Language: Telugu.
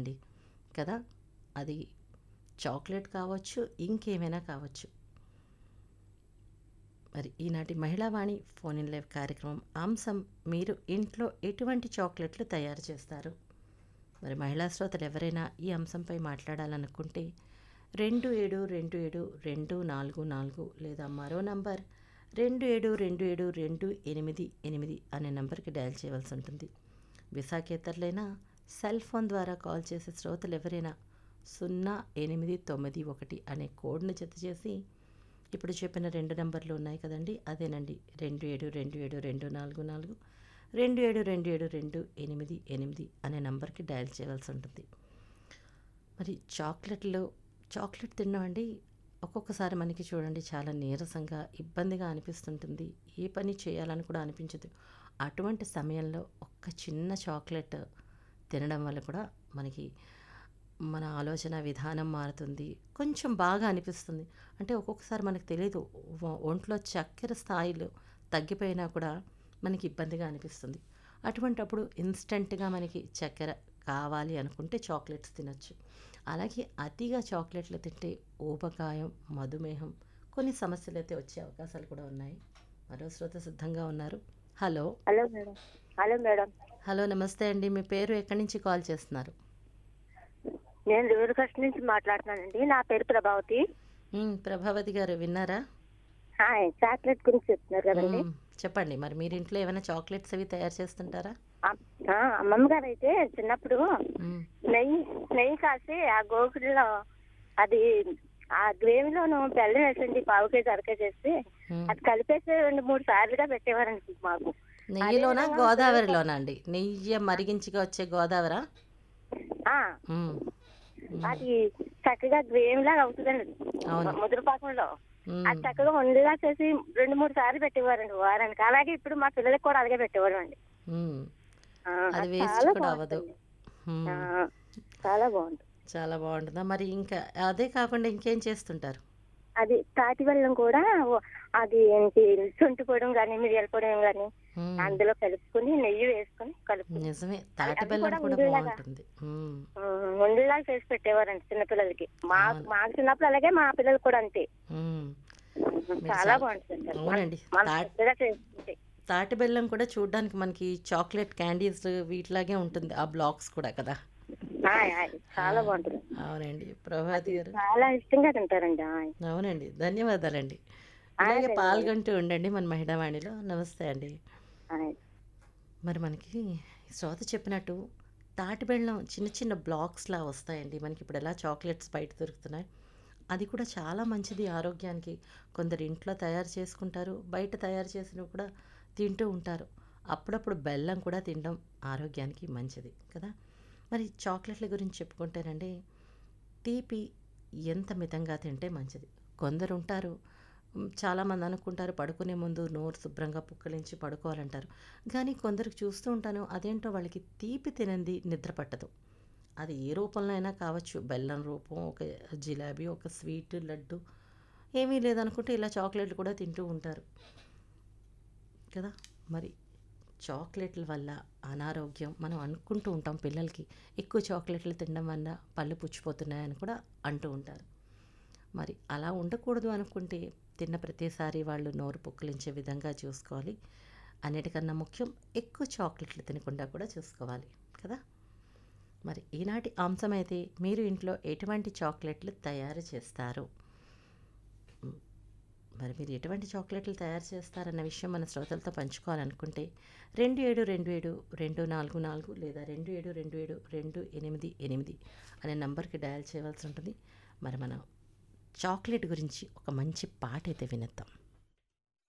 అండి కదా అది చాక్లెట్ కావచ్చు ఇంకేమైనా కావచ్చు మరి ఈనాటి మహిళావాణి ఫోన్ ఇన్ లైవ్ కార్యక్రమం అంశం మీరు ఇంట్లో ఎటువంటి చాక్లెట్లు తయారు చేస్తారు మరి మహిళా శ్రోతలు ఎవరైనా ఈ అంశంపై మాట్లాడాలనుకుంటే రెండు ఏడు రెండు ఏడు రెండు నాలుగు నాలుగు లేదా మరో నంబర్ రెండు ఏడు రెండు ఏడు రెండు ఎనిమిది ఎనిమిది అనే నంబర్కి డయల్ చేయవలసి ఉంటుంది విశాఖేతరులైనా సెల్ ఫోన్ ద్వారా కాల్ చేసే శ్రోతలు ఎవరైనా సున్నా ఎనిమిది తొమ్మిది ఒకటి అనే కోడ్ను జత చేసి ఇప్పుడు చెప్పిన రెండు నెంబర్లు ఉన్నాయి కదండి అదేనండి రెండు ఏడు రెండు ఏడు రెండు నాలుగు నాలుగు రెండు ఏడు రెండు ఏడు రెండు ఎనిమిది ఎనిమిది అనే నంబర్కి డయల్ చేయవలసి ఉంటుంది మరి చాక్లెట్లో చాక్లెట్ తిన్నామండి ఒక్కొక్కసారి మనకి చూడండి చాలా నీరసంగా ఇబ్బందిగా అనిపిస్తుంటుంది ఏ పని చేయాలని కూడా అనిపించదు అటువంటి సమయంలో ఒక్క చిన్న చాక్లెట్ తినడం వల్ల కూడా మనకి మన ఆలోచన విధానం మారుతుంది కొంచెం బాగా అనిపిస్తుంది అంటే ఒక్కొక్కసారి మనకు తెలియదు వ- ఒంట్లో చక్కెర స్థాయిలు తగ్గిపోయినా కూడా మనకి ఇబ్బందిగా అనిపిస్తుంది అటువంటప్పుడు ఇన్స్టెంట్గా మనకి చక్కెర కావాలి అనుకుంటే చాక్లెట్స్ తినచ్చు అలాగే అతిగా చాక్లెట్లు తింటే ఊబకాయం మధుమేహం కొన్ని సమస్యలు అయితే వచ్చే అవకాశాలు కూడా ఉన్నాయి మరో శ్రోత సిద్ధంగా ఉన్నారు hello hello madam hello madam hello నమస్తే అండి మీ పేరు ఎక్కడి నుంచి కాల్ చేస్తున్నారు నేను దూరకష్ట నుంచి మాట్లాడుతున్నానండి నా పేరు ప్రభావతి మ్, ప్రభావతి గారు విన్నారా హాయ్ చాక్లెట్ గురించి చెప్తున్నారు కదండి మ్, చెప్పండి మరి మీరు ఇంట్లో ఏమైనా చాక్లెట్స్ అవి తయారు చేస్తుంటారా అమ్- ఆ, అమ్మమ్మ గారు అయితే చిన్నప్పుడు మ్, నెయ్యి నెయ్యి కాసి ఆ గోకుల్లో అది ఆ గ్రేవీలోను బెల్లం వేసండి పావు కేజీ అర కేజీ వేసి మ్. అది కలిపేసి రెండు మూడు సార్లుగా పెట్టేవారండి మాకు నెయ్యిలోనా విధంగా గోదావరిలోనా అండి నెయ్యి మరిగించిగా వచ్చే గోదావరా ఆ, మ్, మ్, అది చక్కగా గ్రేవీ లాగా అవుతుందండి అవును. ముద్రపాకంలో మ్, అది చక్కగా వండుగా చేసి రెండు మూడు సార్లు పెట్టేవారండి వారానికి అలాగే ఇప్పుడు మా పిల్లలకి కూడా అలాగే పెట్టేవారు అండి మ్. ఆ, అది అది వేస్ట్ చాలా కూడా అవ్వదు బాగుంటుంది. మ్, ఆ, చాలా బాగుంటుంది చాలా బాగుంటుందా మరి ఇంకా అదే కాకుండా ఇంకేం చేస్తుంటారు అది తాటి బెల్లం కూడా ఓ- అది ఏంటి శొంఠి పొడం కానీ మిరియాల పొడం కానీ మ్, అందులో కలుపుకొని నెయ్యి వేసుకొని కలుపుకొని నిజమే తాటి అది బెల్లం కూడా కూడా ఉండేలాగా. బాగుంటుంది మ్, వండులాగా చేసి పెట్టేవారండి చిన్నపిల్లలకి మా అవును. మాకు చిన్నప్పుడు అలాగే మా పిల్లలు కూడా అంతే మ్. మీరు చాలా చాలా- బాగుంటుంది సార్. అవునండి. మనం తాటి- పెద్దగా చేసుకుంటే తాటి బెల్లం కూడా చూడడానికి మనకి చాక్లెట్ క్యాండీస్ వీటిలాగే ఉంటుంది ఆ బ్లాక్స్ కూడా కదా ఆయ్, ఆయ్, చాలా బాగుంటుంది అవునండి ప్రభాతి గారు చాలా ఇష్టంగా తింటారండి ఆయ్. అవునండి ధన్యవాదాలండి ఆ, ఇలాగే ధన్యవాదాలు. పాల్గొంటూ ఉండండి మన మహిళావాణిలో నమస్తే అండి ఆయ్. మరి మనకి శ్రోత చెప్పినట్టు తాటి బెల్లం చిన్న చిన్న బ్లాక్స్లా వస్తాయండి మనకి ఇప్పుడు ఎలా చాక్లెట్స్ బయట దొరుకుతున్నాయి అది కూడా చాలా మంచిది ఆరోగ్యానికి కొందరు ఇంట్లో తయారు చేసుకుంటారు బయట తయారు చేసినవి కూడా తింటూ ఉంటారు అప్పుడప్పుడు బెల్లం కూడా తినడం ఆరోగ్యానికి మంచిది కదా మరి చాక్లెట్ల గురించి చెప్పుకుంటేనండి తీపి ఎంత మితంగా తింటే మంచిది కొందరు ఉంటారు మ్, చాలామంది అనుకుంటారు పడుకునే ముందు నోరు శుభ్రంగా పుక్కలించి పడుకోవాలంటారు కానీ కొందరికి చూస్తూ ఉంటాను అదేంటో వాళ్ళకి తీపి తినంది నిద్ర పట్టదు అది ఏ రూపంలో అయినా కావచ్చు బెల్లం రూపం ఒక జిలాబీ ఒక స్వీట్ లడ్డు ఏమీ లేదనుకుంటే ఇలా చాక్లెట్లు కూడా తింటూ ఉంటారు కదా మరి చాక్లెట్ల వల్ల అనారోగ్యం మనం అనుకుంటూ ఉంటాం పిల్లలకి ఎక్కువ చాక్లెట్లు తినడం వల్ల పళ్ళు పుచ్చిపోతున్నాయని కూడా అంటూ ఉంటారు మరి అలా ఉండకూడదు అనుకుంటే తిన్న ప్రతిసారి వాళ్ళు నోరు పుక్కిలించే విధంగా చూసుకోవాలి అన్నిటికన్నా ముఖ్యం ఎక్కువ చాక్లెట్లు తినకుండా కూడా చూసుకోవాలి కదా మరి ఈనాటి అంశం అయితే మీరు ఇంట్లో ఎటువంటి చాక్లెట్లు తయారు చేస్తారు మ్, మరి మీరు ఎటువంటి చాక్లెట్లు తయారు చేస్తారన్న విషయం మన శ్రోతలతో పంచుకోవాలనుకుంటే రెండు ఏడు రెండు ఏడు రెండు నాలుగు నాలుగు లేదా రెండు ఏడు రెండు ఏడు రెండు ఎనిమిది ఎనిమిది అనే నంబర్కి డయల్ చేయవలసి ఉంటుంది మరి మనం చాక్లెట్ గురించి ఒక మంచి పాట అయితే వినేద్దాం